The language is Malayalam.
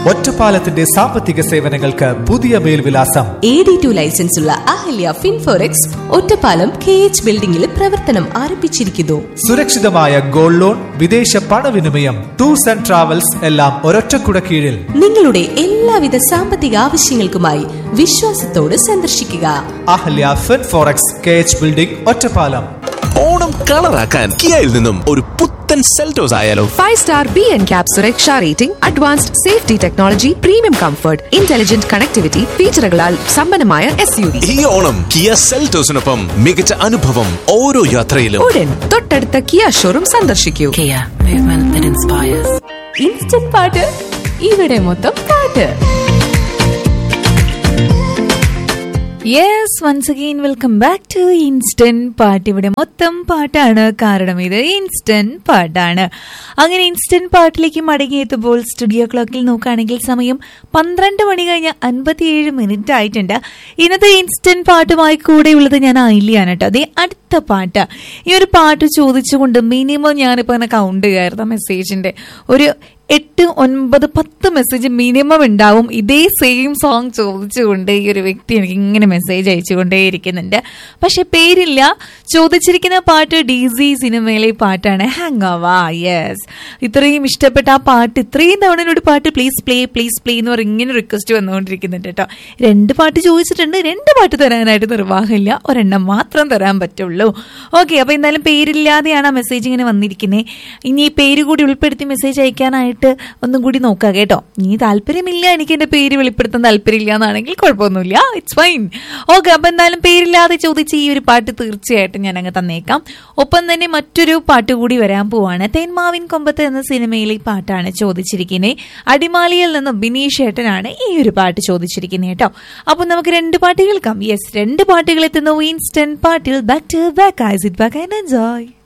ഒറ്റപ്പാലത്തിന്റെ സാമ്പത്തിക സേവനങ്ങൾക്ക് പുതിയ മേൽവിലാസം എ ഡി ടു ലൈസൻസ് ഉള്ള Ahalya Finforex Ottapalam K H ബിൽഡിംഗിൽ പ്രവർത്തനം ആരംഭിച്ചിരിക്കുന്നു സുരക്ഷിതമായ ഗോൾഡ് ലോൺ വിദേശ പണവിനിമയം ടൂർസ് ആൻഡ് ട്രാവൽസ് എല്ലാം ഒരൊറ്റക്കുട കീഴിൽ നിങ്ങളുടെ എല്ലാവിധ സാമ്പത്തിക ആവശ്യങ്ങൾക്കുമായി വിശ്വാസത്തോട് സന്ദർശിക്കുക Ahalya Fin Forex K H building Ottapalam Onam കളറാക്കാൻ കിയയിൽ നിന്നും ഒരു പുത്തൻ സെൽറ്റോസ് ആയാലോ five star B N cap സുരക്ഷ rating advanced safety technology premium comfort intelligent connectivity ഫീച്ചറുകളാൽ സമ്പന്നമായ എസ് യു വി ഈ ഓണം കിയ സെൽറ്റോസിനൊപ്പം മികച്ച അനുഭവം ഓരോ യാത്രയിലും ഉടൻ തൊട്ടടുത്ത കിയ ഷോറൂം സന്ദർശിക്കൂ Kia, movement that inspires. Instant പാട്ട് ഇവിടെ മൊത്തം പാട്ട് yes once again welcome back to instant പാട്ട് ഇവിടെ മൊത്തം പാട്ടാണ് കാരണം ഇത് ഇൻസ്റ്റന്റ് പാട്ടാണ് അങ്ങനെ ഇൻസ്റ്റന്റ് പാട്ടിലേക്ക് മടങ്ങിയെത്തുമ്പോൾ സ്റ്റുഡിയോ ക്ലോക്കിൽ നോക്കുകയാണെങ്കിൽ സമയം പന്ത്രണ്ട് മണി കഴിഞ്ഞ് അൻപത്തിയേഴ് മിനിറ്റ് ആയിട്ടുണ്ട് ഇന്നത്തെ ഇൻസ്റ്റന്റ് പാട്ടുമായി കൂടെയുള്ളത് ഞാൻ ആയില്ലാണ് കേട്ടോ അതേ അടുത്ത പാട്ട് ഈ ഒരു പാട്ട് ചോദിച്ചുകൊണ്ട് മിനിമം ഞാനിപ്പോൾ അങ്ങനെ കൗണ്ട് ചെയ്യായിരുന്നു മെസ്സേജിന്റെ ഒരു എട്ട് ഒൻപത് പത്ത് മെസ്സേജ് മിനിമം ഉണ്ടാവും ഇതേ സെയിം സോങ് ചോദിച്ചുകൊണ്ട് ഈ ഒരു വ്യക്തി എനിക്ക് ഇങ്ങനെ മെസ്സേജ് അയച്ചുകൊണ്ടേയിരിക്കുന്നുണ്ട് പക്ഷെ പേരില്ല ചോദിച്ചിരിക്കുന്ന പാട്ട് ഡി സി സിനിമയിലെ പാട്ടാണ് ഹാങ് ഓവാ യെസ് ഇത്രയും ഇഷ്ടപ്പെട്ട ആ പാട്ട് ഇത്രയും തവണ ഒരു പാട്ട് പ്ലീസ് പ്ലേ പ്ലീസ് പ്ലേ എന്ന് പറഞ്ഞ് ഇങ്ങനെ റിക്വസ്റ്റ് വന്നുകൊണ്ടിരിക്കുന്നുണ്ട് കേട്ടോ രണ്ട് പാട്ട് ചോദിച്ചിട്ടുണ്ട് രണ്ട് പാട്ട് തരാനായിട്ട് നിർവാഹമില്ല ഒരെണ്ണം മാത്രം തരാൻ പറ്റുള്ളൂ ഓക്കെ അപ്പൊ എന്തായാലും പേരില്ലാതെയാണ് ആ മെസ്സേജ് ഇങ്ങനെ വന്നിരിക്കുന്നത് ഇനി ഈ പേര് കൂടി ഉൾപ്പെടുത്തി മെസ്സേജ് അയക്കാനായിട്ട് ഒന്നും കൂടി നോക്കുക കേട്ടോ ഇനി താല്പര്യമില്ല എനിക്ക് എന്റെ പേര് വെളിപ്പെടുത്താൻ താല്പര്യമില്ല എന്നാണെങ്കിൽ കുഴപ്പമൊന്നുമില്ല ഇറ്റ്സ് ഫൈൻ ഓക്കെ അപ്പൊ എന്തായാലും പേരില്ലാതെ ചോദിച്ച ഈ ഒരു പാട്ട് തീർച്ചയായിട്ടും ഞാൻ അങ്ങ് തന്നേക്കാം ഒപ്പം തന്നെ മറ്റൊരു പാട്ട് കൂടി വരാൻ പോവാണ് തേന്മാവിൻ കൊമ്പത്ത് എന്ന സിനിമയിലെ പാട്ടാണ് ചോദിച്ചിരിക്കുന്നത് അടിമാലിയിൽ നിന്ന് ബിനീഷ് ഏട്ടനാണ് ഈ ഒരു പാട്ട് ചോദിച്ചിരിക്കുന്നത് കേട്ടോ അപ്പൊ നമുക്ക് രണ്ട് പാട്ട് കേൾക്കാം യെസ് രണ്ട് പാട്ടുകൾ എത്തുന്നു ഇൻസ്റ്റന്റ് പാട്ടിൽ back to back I sit back and enjoy